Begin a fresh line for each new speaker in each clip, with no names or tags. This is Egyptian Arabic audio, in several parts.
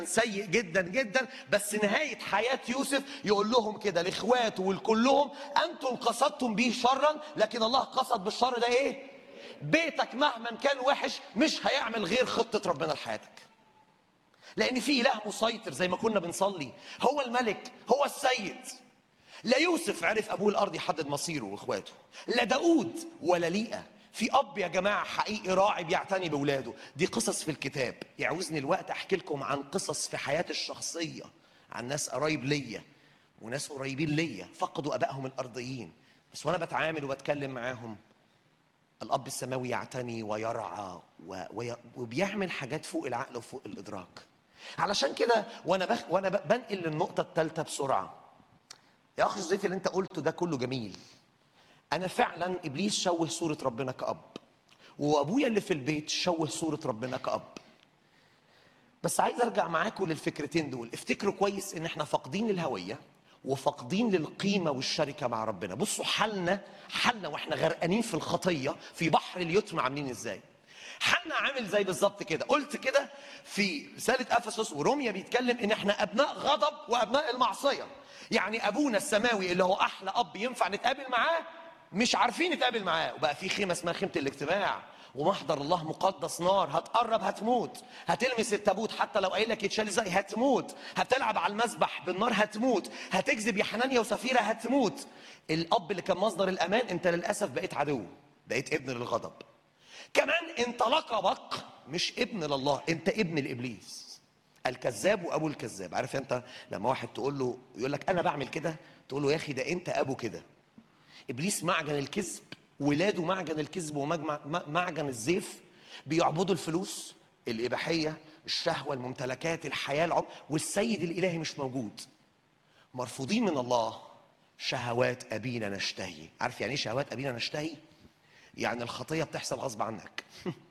سيء جدا جدا بس نهاية حياة يوسف يقول لهم كده لاخواته ولكلهم انتم قصدتم به شرا لكن الله قصد بالشر ده ايه بيتك مهما كان وحش مش هيعمل غير خطة ربنا لحياتك لان في اله مسيطر زي ما كنا بنصلي هو الملك هو السيد لا يوسف عرف ابوه الارض يحدد مصيره واخواته لا داود ولا ليئه في اب يا جماعه حقيقي راعي بيعتني باولاده دي قصص في الكتاب يعوزني الوقت احكي لكم عن قصص في حياتي الشخصيه عن ناس قرايب ليا وناس قريبين ليا فقدوا ابائهم الارضيين بس وانا بتعامل وبتكلم معاهم الاب السماوي يعتني ويرعى و... وي... وبيعمل حاجات فوق العقل وفوق الادراك علشان كده وانا بخ... وانا ب... بنقل للنقطه الثالثه بسرعه يا اخ جوزيف اللي انت قلته ده كله جميل انا فعلا ابليس شوه صوره ربنا كاب وابويا اللي في البيت شوه صوره ربنا كاب بس عايز ارجع معاكم للفكرتين دول افتكروا كويس ان احنا فاقدين الهويه وفاقدين للقيمه والشركه مع ربنا بصوا حالنا حالنا واحنا غرقانين في الخطيه في بحر اليتم عاملين ازاي حالنا عامل زي بالظبط كده قلت كده في رساله افسس وروميا بيتكلم ان احنا ابناء غضب وابناء المعصيه يعني ابونا السماوي اللي هو احلى اب ينفع نتقابل معاه مش عارفين نتقابل معاه وبقى في خيمه اسمها خيمه الاجتماع ومحضر الله مقدس نار هتقرب هتموت هتلمس التابوت حتى لو قايل لك يتشال ازاي هتموت هتلعب على المسبح بالنار هتموت هتكذب يا حنانيا وسفيرة هتموت الاب اللي كان مصدر الامان انت للاسف بقيت عدو بقيت ابن للغضب كمان انت لقبك مش ابن لله انت ابن لابليس الكذاب وابو الكذاب عارف انت لما واحد تقول له يقول لك انا بعمل كده تقول له يا اخي ده انت ابو كده ابليس معجن الكذب ولاده معجن الكذب ومعجن الزيف بيعبدوا الفلوس الاباحيه الشهوه الممتلكات الحياه العم والسيد الالهي مش موجود مرفوضين من الله شهوات ابينا نشتهي عارف يعني ايه شهوات ابينا نشتهي يعني الخطيه بتحصل غصب عنك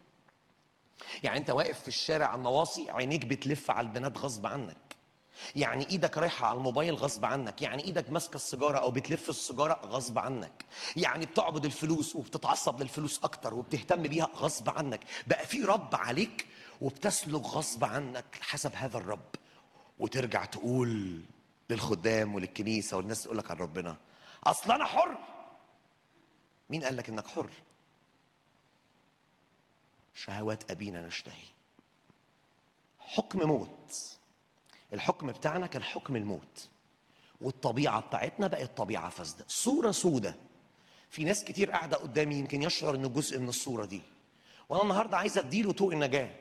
يعني انت واقف في الشارع على النواصي عينيك بتلف على البنات غصب عنك يعني ايدك رايحه على الموبايل غصب عنك يعني ايدك ماسكه السيجاره او بتلف السيجاره غصب عنك يعني بتعبد الفلوس وبتتعصب للفلوس اكتر وبتهتم بيها غصب عنك بقى في رب عليك وبتسلك غصب عنك حسب هذا الرب وترجع تقول للخدام وللكنيسه والناس تقول لك عن ربنا اصل انا حر مين قال لك انك حر شهوات ابينا نشتهي حكم موت الحكم بتاعنا كان حكم الموت والطبيعة بتاعتنا بقت طبيعة فاسدة صورة سودة في ناس كتير قاعدة قدامي يمكن يشعر انه جزء من الصورة دي وانا النهاردة عايز اديله طوق النجاة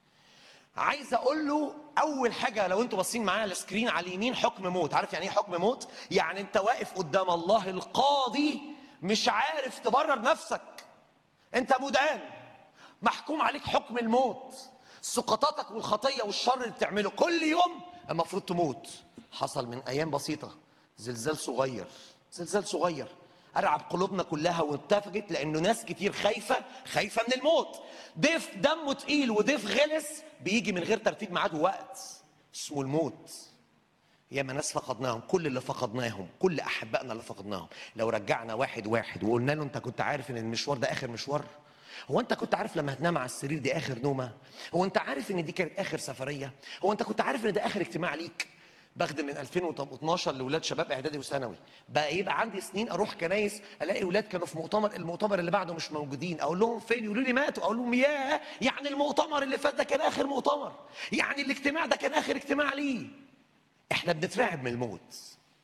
عايز اقول له اول حاجة لو انتوا باصين معايا على السكرين على اليمين حكم موت عارف يعني ايه حكم موت يعني انت واقف قدام الله القاضي مش عارف تبرر نفسك انت مدان محكوم عليك حكم الموت سقطاتك والخطيه والشر اللي بتعمله كل يوم المفروض تموت حصل من ايام بسيطه زلزال صغير زلزال صغير ارعب قلوبنا كلها واتفقت لانه ناس كتير خايفه خايفه من الموت ضيف دمه تقيل وضيف غلس بيجي من غير ترتيب ميعاد ووقت اسمه الموت ياما ناس فقدناهم كل اللي فقدناهم كل احبائنا اللي فقدناهم لو رجعنا واحد واحد وقلنا له انت كنت عارف ان المشوار ده اخر مشوار هو انت كنت عارف لما هتنام على السرير دي اخر نومه هو انت عارف ان دي كانت اخر سفريه هو انت كنت عارف ان ده اخر اجتماع ليك بخدم من 2012 لاولاد شباب اعدادي وثانوي بقى يبقى عندي سنين اروح كنايس الاقي اولاد كانوا في مؤتمر المؤتمر اللي بعده مش موجودين اقول لهم فين يقولوا لي ماتوا اقول لهم ياه يعني المؤتمر اللي فات ده كان اخر مؤتمر يعني الاجتماع ده كان اخر اجتماع ليه احنا بنترعب من الموت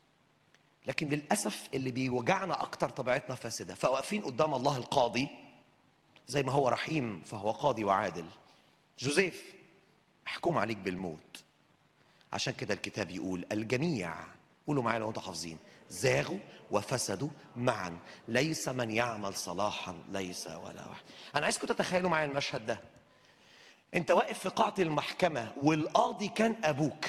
لكن للاسف اللي بيوجعنا اكتر طبيعتنا فاسده فواقفين قدام الله القاضي زي ما هو رحيم فهو قاضي وعادل جوزيف محكوم عليك بالموت عشان كده الكتاب يقول الجميع قولوا معايا لو انتوا حافظين زاغوا وفسدوا معا ليس من يعمل صلاحا ليس ولا واحد انا عايزكم تتخيلوا معايا المشهد ده انت واقف في قاعة المحكمة والقاضي كان ابوك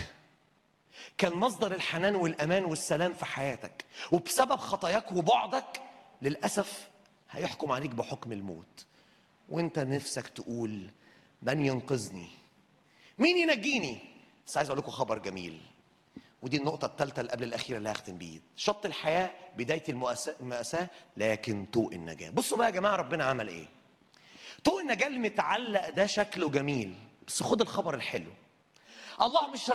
كان مصدر الحنان والامان والسلام في حياتك وبسبب خطاياك وبعدك للاسف هيحكم عليك بحكم الموت وانت نفسك تقول من ينقذني مين ينجيني بس عايز اقول لكم خبر جميل ودي النقطة الثالثة اللي قبل الأخيرة اللي هختم بيه شط الحياة بداية المؤساة, المأساة لكن طوق النجاة بصوا بقى يا جماعة ربنا عمل إيه طوق النجاة المتعلق ده شكله جميل بس خد الخبر الحلو الله مش